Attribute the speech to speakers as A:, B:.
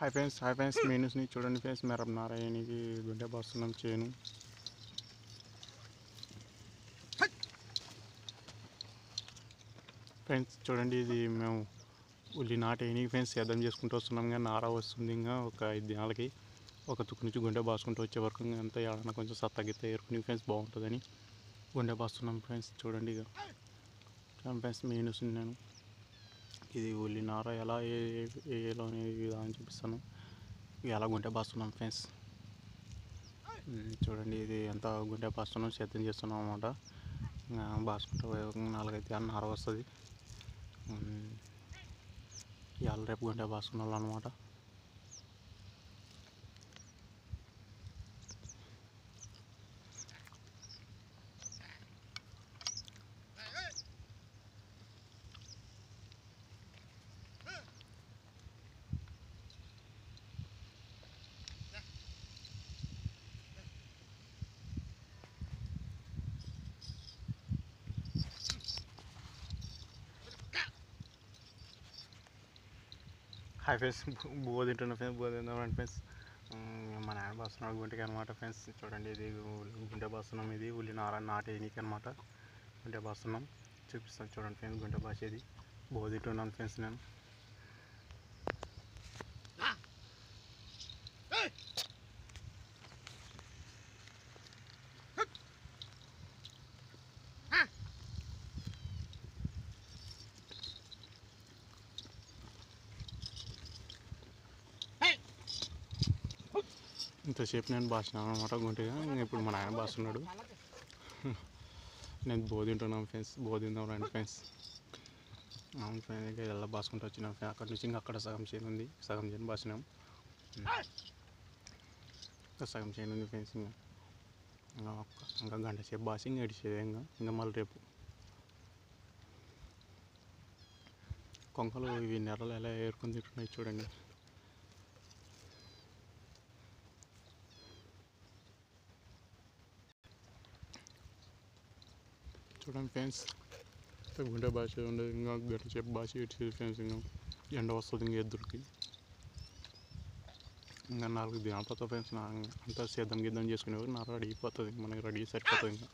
A: hi friends hi friends మెనూస్ని చూడండి friends మిరప నారాయణకి గుండె పస్తున్నాం చేను ఫ్రెండ్స్ చూడండి ఇది మేము ఉల్లి నాటేయని ఫ్రెండ్స్ సిద్ధం చేసుకుంటూ వస్తున్నాం కానీ నార వస్తుంది ఇంకా ఒక ఐదు దినాలకి ఒక తుక్కు నుంచి గుండె బాసుకుంటూ వచ్చే వరకు ఇంకా అంతా ఏడన్నా కొంచెం సత్తగిత్త ఏరుకుని ఫ్రెండ్స్ బాగుంటుందని గుండె బాస్తున్నాం ఫ్రెండ్స్ చూడండి ఇక చూడండి ఫ్రెండ్స్ మెయిన్స్ నేను ఇది ఉల్లి నార ఎలా ఏ- వేయాలో అనేది విధానం చూపిస్తాను ఇక ఎలా గుంటె బాస్తున్నాం ఫ్రెండ్స్ ఉమ్, చూడండి ఇది ఎంత గుంటె బాస్తున్నాం సిద్ధం చేస్తున్నాం అనమాట బాసుకుంటూ పోయే ఒక నాలుగైదు అన్న నార వస్తుంది ఇవాళ రేపు గుంటె బాసుకున్న వాళ్ళు అనమాట హాయ్ ఫ్రెండ్స్ బువ్వ తింటున్న ఫ్రెండ్స్ బువ్వ తిందాం ఫ్రెండ్స్ మా నాన్న బాస్తున్నాడు గుంటకి అనమాట ఫ్రెండ్స్ చూడండి ఇది గుంటె బాస్తున్నాం ఇది ఉల్లి నార నాటేయనికి అనమాట గుంటె బాస్తున్నాం చూపిస్తాను చూడండి ఫ్రెండ్స్ గుంటె బాసేది బువ్వ తింటున్నాను ఫ్రెండ్స్ నేను ఇంతసేపు నేను బాసినాను అనమాట గుంటగా ఇప్పుడు మా నాయన బాస్తున్నాడు నేను బో తింటున్నాను ఫ్రెండ్స్ బో తిందాం రండి ఫ్రెండ్స్ అవును ఫ్రెండ్స్ ఇంకా ఎలా బాసుకుంటూ వచ్చినాం ఫ్రెండ్స్ అక్కడ నుంచి ఇంకా అక్కడ సగం చేను ఉంది సగం చేను బాసినాం ఇంకా సగం చేను ఉంది ఫ్రెండ్స్ ఇంకా ఇంకా ఒక్క- ఇంకా గంట సేపు బాసి ఇంకా ఎడిచేది ఇంకా ఇంకా మళ్ళీ రేపు కొంకలు ఇవి నెరలు ఎలా ఏరుకొని తింటున్నాయి చూడండి చూడండి ఫ్రెండ్స్ గుండె భాష ఉండదు ఇంకా గంట సేపు భాష ఇటు ఫ్రెండ్స్ ఇంకా ఎండ వస్తుంది ఇంకా ఎదురుకి ఇంకా నాలుగు దినాలు పోతుంది ఫ్రెండ్స్ నా అంతా సిద్ధం గిద్దం చేసుకునేవారు నా రెడీ అయిపోతుంది మనకి రెడీ సరిపోతుంది ఇంకా